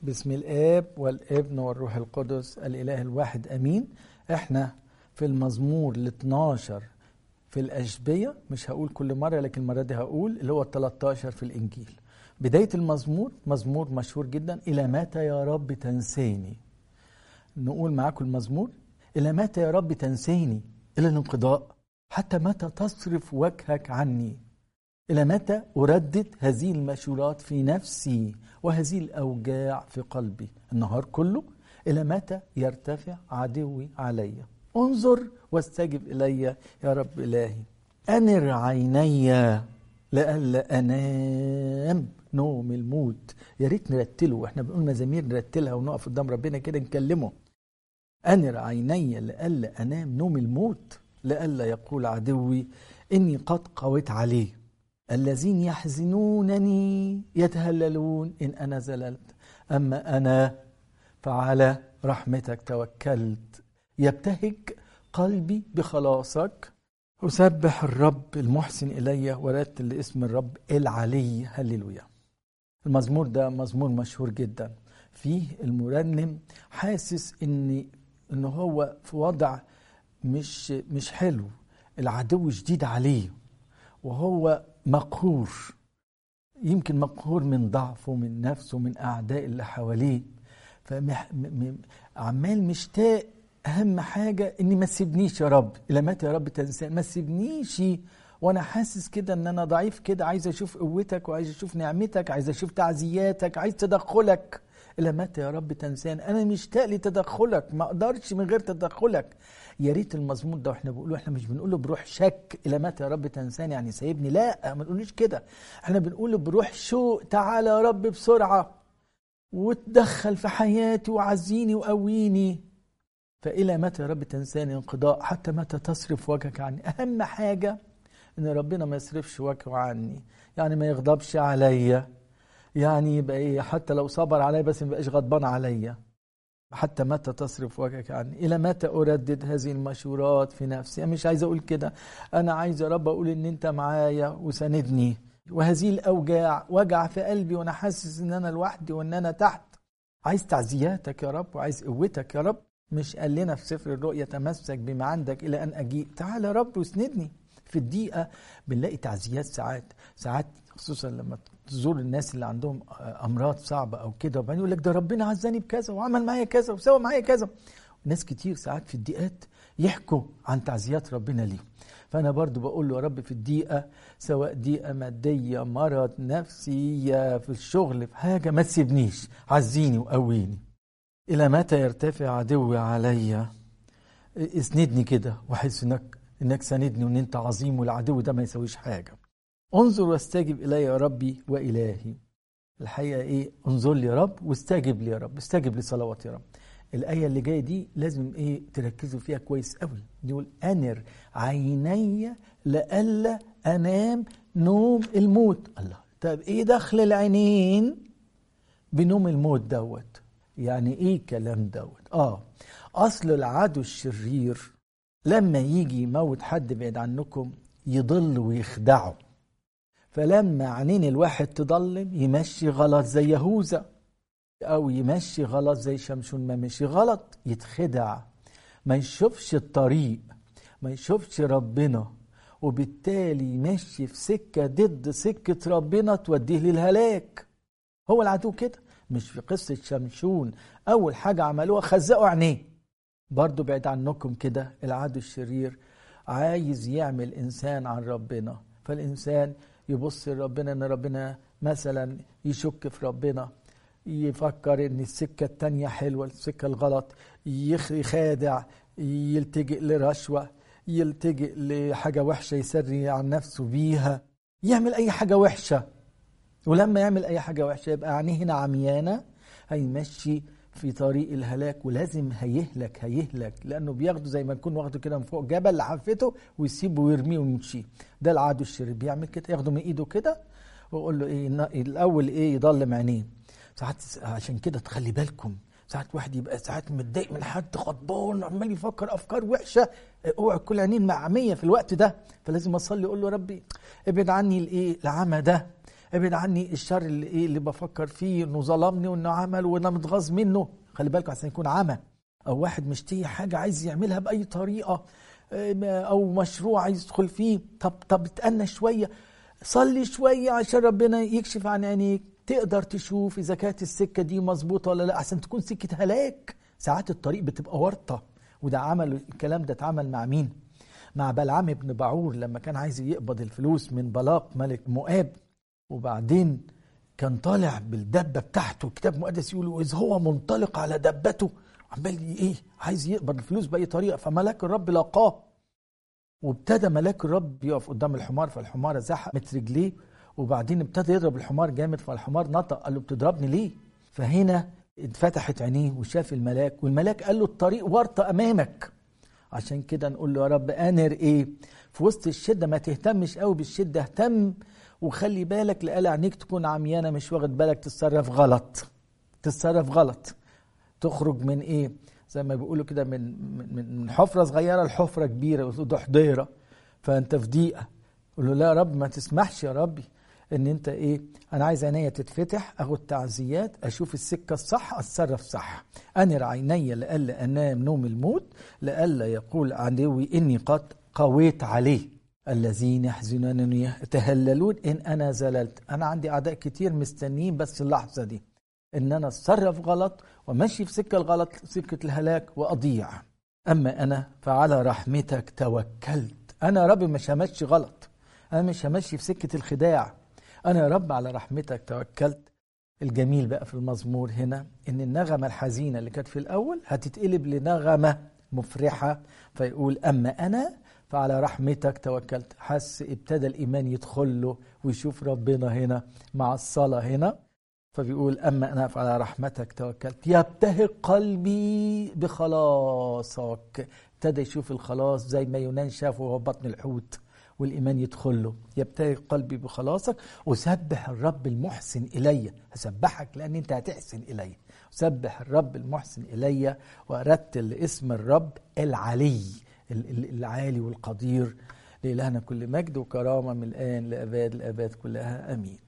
باسم الاب والابن والروح القدس الاله الواحد امين احنا في المزمور ال 12 في الاشبيه مش هقول كل مره لكن المره دي هقول اللي هو ال 13 في الانجيل بدايه المزمور مزمور مشهور جدا الى متى يا رب تنساني نقول معاكم المزمور الى متى يا رب تنساني الى الانقضاء حتى متى تصرف وجهك عني إلى متى أردد هذه المشورات في نفسي وهذه الأوجاع في قلبي النهار كله إلى متى يرتفع عدوي علي انظر واستجب إلي يا رب إلهي أنر عيني لئلا أنام نوم الموت يا ريت نرتله واحنا بنقول مزامير نرتلها ونقف قدام ربنا كده نكلمه أنر عيني لئلا أنام نوم الموت لئلا يقول عدوي إني قد قويت عليه الذين يحزنونني يتهللون إن أنا زللت أما أنا فعلى رحمتك توكلت يبتهج قلبي بخلاصك أسبح الرب المحسن إلي ورتل لاسم الرب العلي هللويا المزمور ده مزمور مشهور جدا فيه المرنم حاسس ان ان هو في وضع مش مش حلو العدو شديد عليه وهو مقهور يمكن مقهور من ضعفه من نفسه من أعداء اللي حواليه فعمال مشتاق أهم حاجة إني ما تسيبنيش يا رب إلى متى يا رب تنساني ما تسيبنيش وانا حاسس كده ان انا ضعيف كده عايز اشوف قوتك وعايز اشوف نعمتك عايز اشوف تعزياتك عايز تدخلك الى متى يا رب تنساني انا مشتاق لتدخلك ما اقدرش من غير تدخلك يا ريت المزمور ده واحنا بنقوله احنا مش بنقوله بروح شك الى متى يا رب تنساني يعني سايبني لا ما بنقولوش كده احنا بنقوله بروح شوق تعالى يا رب بسرعه وتدخل في حياتي وعزيني وقويني فإلى متى يا رب تنساني انقضاء حتى متى تصرف وجهك عني أهم حاجة إن ربنا ما يصرفش وجهه عني يعني ما يغضبش عليا يعني يبقى إيه حتى لو صبر عليا بس ما يبقاش غضبان عليا حتى متى تصرف وجهك عني إلى متى أردد هذه المشورات في نفسي أنا مش عايز أقول كده أنا عايز يا رب أقول إن أنت معايا وساندني وهذه الأوجاع وجع في قلبي وأنا حاسس إن أنا لوحدي وإن أنا تحت عايز تعزياتك يا رب وعايز قوتك يا رب مش قال لنا في سفر الرؤيا تمسك بما عندك إلى أن أجيء تعال يا رب واسندني في الدقيقة بنلاقي تعزيات ساعات ساعات خصوصا لما تزور الناس اللي عندهم امراض صعبه او كده وبعدين يقول لك ده ربنا عزاني بكذا وعمل معايا كذا وسوى معايا كذا ناس كتير ساعات في الدقيقات يحكوا عن تعزيات ربنا ليهم فانا برضو بقول له يا رب في الدقيقه سواء دقيقه ماديه مرض نفسيه في الشغل في حاجه ما تسيبنيش عزيني وقويني الى متى يرتفع عدوي عليا اسندني كده واحس انك انك ساندني وان انت عظيم والعدو ده ما يسويش حاجه انظر واستجب الي يا ربي والهي الحقيقه ايه انظر لي يا رب واستجب لي يا رب استجب لصلواتي يا رب الايه اللي جايه دي لازم ايه تركزوا فيها كويس قوي يقول انر عيني لئلا انام نوم الموت الله طب ايه دخل العينين بنوم الموت دوت يعني ايه الكلام دوت اه اصل العدو الشرير لما يجي يموت حد بعيد عنكم يضل ويخدعه فلما عينين الواحد تضلم يمشي غلط زي يهوذا او يمشي غلط زي شمشون ما مشي غلط يتخدع ما يشوفش الطريق ما يشوفش ربنا وبالتالي يمشي في سكه ضد سكه ربنا توديه للهلاك هو العدو كده مش في قصه شمشون اول حاجه عملوها خزقوا عينيه برضو بعيد عنكم كده العدو الشرير عايز يعمل انسان عن ربنا فالانسان يبص لربنا ان ربنا مثلا يشك في ربنا يفكر ان السكه التانية حلوه السكه الغلط يخادع يلتجئ لرشوه يلتجئ لحاجه وحشه يسري عن نفسه بيها يعمل اي حاجه وحشه ولما يعمل اي حاجه وحشه يبقى عينيه هنا عميانه هيمشي في طريق الهلاك ولازم هيهلك هيهلك لانه بياخده زي ما يكون واخده كده من فوق جبل لحفته ويسيبه ويرميه ويمشي ده العدو الشرير بيعمل كده ياخده من ايده كده ويقول له ايه الاول ايه يضلم عينيه ساعات عشان كده تخلي بالكم ساعات واحد يبقى ساعات متضايق من حد غضبان عمال يفكر افكار وحشه اوعى كل عينين معميه في الوقت ده فلازم اصلي اقول له ربي ابعد عني الايه العمى ده ابعد عني الشر اللي ايه اللي بفكر فيه انه ظلمني وانه عمل وانا متغاظ منه خلي بالكم عشان يكون عمى او واحد مشتهي حاجه عايز يعملها باي طريقه او مشروع عايز يدخل فيه طب طب اتأنى شويه صلي شويه عشان ربنا يكشف عن عينيك تقدر تشوف اذا كانت السكه دي مظبوطه ولا لا عشان تكون سكه هلاك ساعات الطريق بتبقى ورطه وده عمل الكلام ده اتعمل مع مين مع بلعام بن بعور لما كان عايز يقبض الفلوس من بلاق ملك مؤاب وبعدين كان طالع بالدبه بتاعته الكتاب المقدس يقول واذ هو منطلق على دبته عمال ايه عايز يقبض الفلوس باي طريقه فملاك الرب لقاه وابتدى ملاك الرب يقف قدام الحمار فالحمار زحمت رجليه وبعدين ابتدى يضرب الحمار جامد فالحمار نطق قال له بتضربني ليه؟ فهنا اتفتحت عينيه وشاف الملاك والملاك قال له الطريق ورطه امامك عشان كده نقول له يا رب انر ايه؟ في وسط الشده ما تهتمش قوي بالشده اهتم وخلي بالك لقال عينيك تكون عميانه مش واخد بالك تتصرف غلط تتصرف غلط تخرج من ايه؟ زي ما بيقولوا كده من من من حفره صغيره لحفره كبيره ده حضيره فانت في ضيقه قول له لا يا رب ما تسمحش يا ربي ان انت ايه انا عايز عينيا تتفتح اخد تعزيات اشوف السكه الصح اتصرف صح انر عيني لئلا انام نوم الموت لئلا يقول عدوي اني قد قويت عليه الذين يحزنونني يتهللون ان انا زللت انا عندي اعداء كتير مستنيين بس اللحظه دي ان انا اتصرف غلط ومشي في سكه الغلط سكه الهلاك واضيع اما انا فعلى رحمتك توكلت انا يا رب مش همشي غلط انا مش همشي في سكه الخداع انا يا رب على رحمتك توكلت الجميل بقى في المزمور هنا ان النغمه الحزينه اللي كانت في الاول هتتقلب لنغمه مفرحه فيقول اما انا فعلى رحمتك توكلت حس ابتدى الايمان يدخل له ويشوف ربنا هنا مع الصلاه هنا فبيقول أما أنا فعلى رحمتك توكلت يبتهج قلبي بخلاصك ابتدى يشوف الخلاص زي ما يونان شافه وهو بطن الحوت والإيمان يدخل له يبتهج قلبي بخلاصك وسبح الرب المحسن إلي هسبحك لأن أنت هتحسن إلي سبح الرب المحسن إلي وأرتل اسم الرب العلي العالي والقدير لإلهنا كل مجد وكرامة من الآن لأباد الآباد كلها أمين